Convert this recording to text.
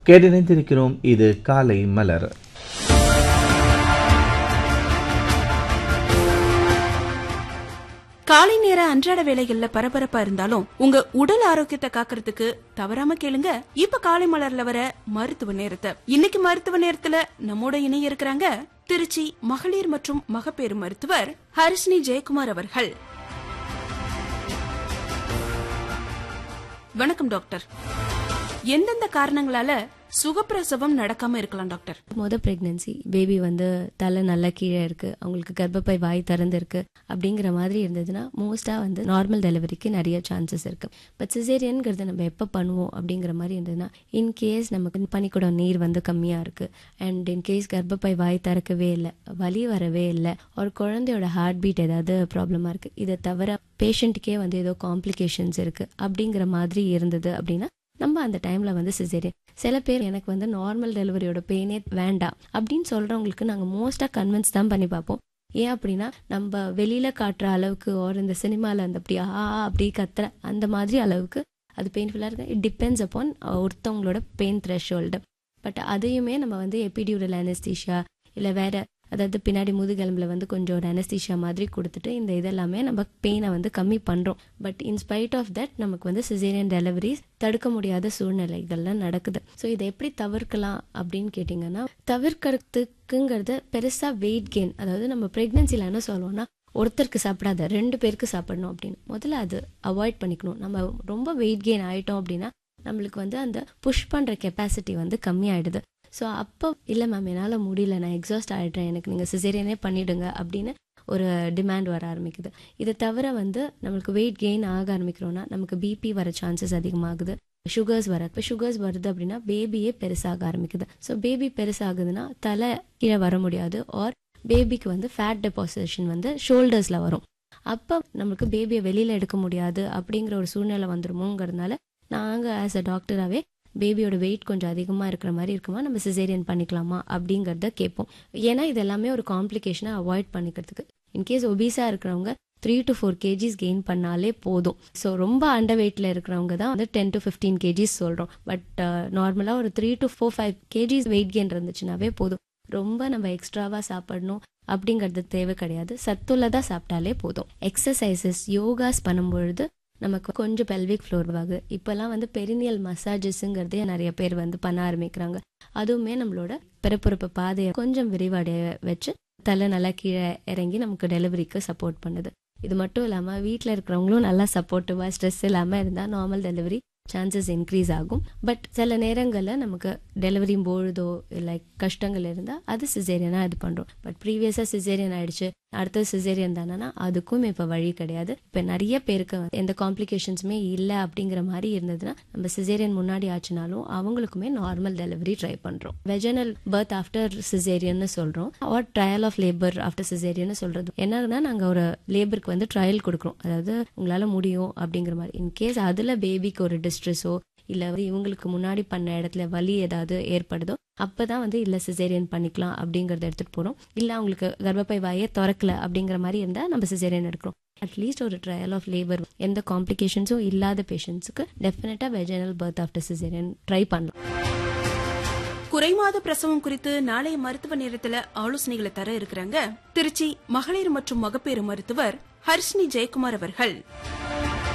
கேட்டிணைந்திருக்கிறோம் இது காலை மலர் காலை நேர அன்றாட வேலைகள்ல பரபரப்பா இருந்தாலும் உங்க உடல் ஆரோக்கியத்தை காக்கிறதுக்கு தவறாம கேளுங்க இப்ப காலை மலர்ல வர மருத்துவ நேரத்தை இன்னைக்கு மருத்துவ நேரத்துல நம்மோட இணைய இருக்கிறாங்க திருச்சி மகளிர் மற்றும் மகப்பேறு மருத்துவர் ஹரிஷ்னி ஜெயக்குமார் அவர்கள் வணக்கம் டாக்டர் எந்தெந்த காரணங்களால சுகப்பிரசவம் நடக்காம இருக்கலாம் டாக்டர் மொத பிரெக்னன்சி பேபி வந்து தலை நல்லா கீழே இருக்கு அவங்களுக்கு கர்ப்பப்பை வாய் திறந்து இருக்கு அப்படிங்கிற மாதிரி இருந்ததுன்னா மோஸ்டா வந்து நார்மல் டெலிவரிக்கு நிறைய சான்சஸ் இருக்கு பட் சிசேரியன்ங்கிறது நம்ம எப்போ பண்ணுவோம் அப்படிங்கிற மாதிரி இருந்ததுன்னா இன்கேஸ் நமக்கு பனிக்கூடம் நீர் வந்து கம்மியா இருக்கு அண்ட் இன்கேஸ் கர்ப்பப்பை வாய் திறக்கவே இல்லை வலி வரவே இல்லை ஒரு குழந்தையோட ஹார்ட் பீட் ஏதாவது ப்ராப்ளமா இருக்கு இதை தவிர பேஷண்ட்டுக்கே வந்து ஏதோ காம்ப்ளிகேஷன்ஸ் இருக்கு அப்படிங்கிற மாதிரி இருந்தது அப்படின்னா நம்ம அந்த டைம்ல வந்து சிசேரியன் சில பேர் எனக்கு வந்து நார்மல் டெலிவரியோட பெயினே வேண்டாம் அப்படின்னு சொல்றவங்களுக்கு நாங்க மோஸ்டா கன்வின்ஸ் தான் பண்ணி பார்ப்போம் ஏன் அப்படின்னா நம்ம வெளியில காட்டுற அளவுக்கு ஒரு இந்த சினிமால அந்த அப்படி ஆ அப்படி கத்துற அந்த மாதிரி அளவுக்கு அது பெயின்ஃபுல்லா இருக்கு இட் டிபெண்ட்ஸ் அப்பான் ஒருத்தவங்களோட பெயின் த்ரெஷோல்டு பட் அதையுமே நம்ம வந்து எபிடியூரல் அனஸ்தீஷியா இல்ல வேற அதாவது பின்னாடி முதுகெலும்புல வந்து கொஞ்சம் ஒரு அனஸ்தீஷியா மாதிரி கொடுத்துட்டு இந்த இதெல்லாமே நம்ம பெயினை வந்து கம்மி பண்றோம் பட் இன்ஸ்பைட் ஆஃப் தட் நமக்கு வந்து சிசேரியன் டெலிவரிஸ் தடுக்க முடியாத சூழ்நிலைகள்லாம் நடக்குது ஸோ இதை எப்படி தவிர்க்கலாம் அப்படின்னு கேட்டிங்கன்னா தவிர்க்கிறதுக்குங்கிறது பெருசா வெயிட் கெயின் அதாவது நம்ம பிரெக்னன்சில என்ன சொல்லுவோம்னா ஒருத்தருக்கு சாப்பிடாத ரெண்டு பேருக்கு சாப்பிடணும் அப்படின்னு முதல்ல அது அவாய்ட் பண்ணிக்கணும் நம்ம ரொம்ப வெயிட் கெயின் ஆயிட்டோம் அப்படின்னா நம்மளுக்கு வந்து அந்த புஷ் பண்ற கெப்பாசிட்டி வந்து கம்மி ஆயிடுது ஸோ அப்போ இல்லை மேம் என்னால் முடியல நான் எக்ஸாஸ்ட் ஆகிடுறேன் எனக்கு நீங்கள் சிசேரியனே பண்ணிடுங்க அப்படின்னு ஒரு டிமாண்ட் வர ஆரம்பிக்குது இதை தவிர வந்து நம்மளுக்கு வெயிட் கெயின் ஆக ஆரம்பிக்கிறோம்னா நமக்கு பிபி வர சான்சஸ் அதிகமாகுது சுகர்ஸ் வர இப்போ சுகர்ஸ் வருது அப்படின்னா பேபியே பெருசாக ஆரம்பிக்குது ஸோ பேபி பெருசாகுதுன்னா தலை கீழே வர முடியாது ஆர் பேபிக்கு வந்து ஃபேட் டெபாசிஷன் வந்து ஷோல்டர்ஸில் வரும் அப்போ நம்மளுக்கு பேபியை வெளியில் எடுக்க முடியாது அப்படிங்கிற ஒரு சூழ்நிலை வந்துருமோங்கிறதுனால நாங்கள் ஆஸ் அ டாக்டராகவே பேபியோட வெயிட் கொஞ்சம் அதிகமாக இருக்கிற மாதிரி இருக்குமா நம்ம சிசேரியன் பண்ணிக்கலாமா அப்படிங்கிறத கேட்போம் ஏன்னா இது எல்லாமே ஒரு காம்ப்ளிகேஷனை அவாய்ட் பண்ணிக்கிறதுக்கு இன்கேஸ் ஒபீஸாக இருக்கிறவங்க three to four kgs gain பண்ணாலே போதும் ஸோ ரொம்ப அண்டர் வெயிட்ல இருக்கிறவங்க தான் வந்து டென் டு ஃபிஃப்டீன் கேஜிஸ் சொல்கிறோம் பட் நார்மலாக ஒரு three to four five kgs weight gain இருந்துச்சுனாவே போதும் ரொம்ப நம்ம எக்ஸ்ட்ராவாக சாப்பிடணும் அப்படிங்கிறது தேவை கிடையாது சத்துள்ளதாக சாப்பிட்டாலே போதும் எக்ஸசைசஸ் யோகாஸ் பண்ணும்பொழுது நமக்கு கொஞ்சம் பெல்விக் ஃப்ளோர் ஆகுது இப்போல்லாம் வந்து பெரினியல் மசாஜஸ்ங்கிறதே நிறைய பேர் வந்து பண்ண ஆரம்பிக்கிறாங்க அதுவுமே நம்மளோட பிறப்புறுப்பு பாதையை கொஞ்சம் விரிவடைய வச்சு தலை நல்லா கீழே இறங்கி நமக்கு டெலிவரிக்கு சப்போர்ட் பண்ணுது இது மட்டும் இல்லாமல் வீட்டில் இருக்கிறவங்களும் நல்லா சப்போர்ட்டிவாக ஸ்ட்ரெஸ் இல்லாமல் இருந்தால் நார்மல் டெலிவரி சான்சஸ் இன்க்ரீஸ் ஆகும் பட் சில நேரங்களில் நமக்கு டெலிவரி பொழுதோ இல்லை கஷ்டங்கள் இருந்தால் அது சிசேரியனாக இது பண்ணுறோம் பட் ப்ரீவியஸாக சிசேரியன் ஆயிடுச்சு அடுத்தது சிசேரியன் தானேனா அதுக்கும் இப்போ வழி கிடையாது இப்போ நிறைய பேருக்கு எந்த காம்ப்ளிகேஷன்ஸுமே இல்லை அப்படிங்கிற மாதிரி இருந்ததுன்னா நம்ம சிசேரியன் முன்னாடி ஆச்சுனாலும் அவங்களுக்குமே நார்மல் டெலிவரி ட்ரை பண்ணுறோம் வெஜனல் பர்த் ஆஃப்டர் சிசேரியன்னு சொல்கிறோம் or trial of labour after சிசேரியன்னு சொல்கிறது என்னன்னா நாங்கள் ஒரு லேபருக்கு வந்து ட்ரையல் கொடுக்குறோம் அதாவது உங்களால் முடியும் அப்படிங்கிற மாதிரி இன்கேஸ் அதில் பேபிக்கு ஒரு டிஸ்ட்ரெஸோ இல்லை வந்து இவங்களுக்கு முன்னாடி பண்ண இடத்துல வலி ஏதாவது ஏற்படுதோ அப்பதான் வந்து இல்லை சிசேரியன் பண்ணிக்கலாம் அப்படிங்கறத எடுத்துட்டு போறோம் இல்லை அவங்களுக்கு கர்ப்பப்பை வாயே திறக்கல அப்படிங்கிற மாதிரி இருந்தா நம்ம சிசேரியன் எடுக்கிறோம் அட்லீஸ்ட் ஒரு ட்ரையல் ஆஃப் லேபர் எந்த காம்ப்ளிகேஷன்ஸும் இல்லாத பேஷண்ட்ஸுக்கு டெஃபினட்டா vaginal birth after caesarean try பண்ணலாம் குறைமாத பிரசவம் குறித்து நாளைய மருத்துவ நேரத்துல ஆலோசனைகளை தர இருக்கிறாங்க திருச்சி மகளிர் மற்றும் மகப்பேறு மருத்துவர் ஹர்ஷினி ஜெயக்குமார் அவர்கள்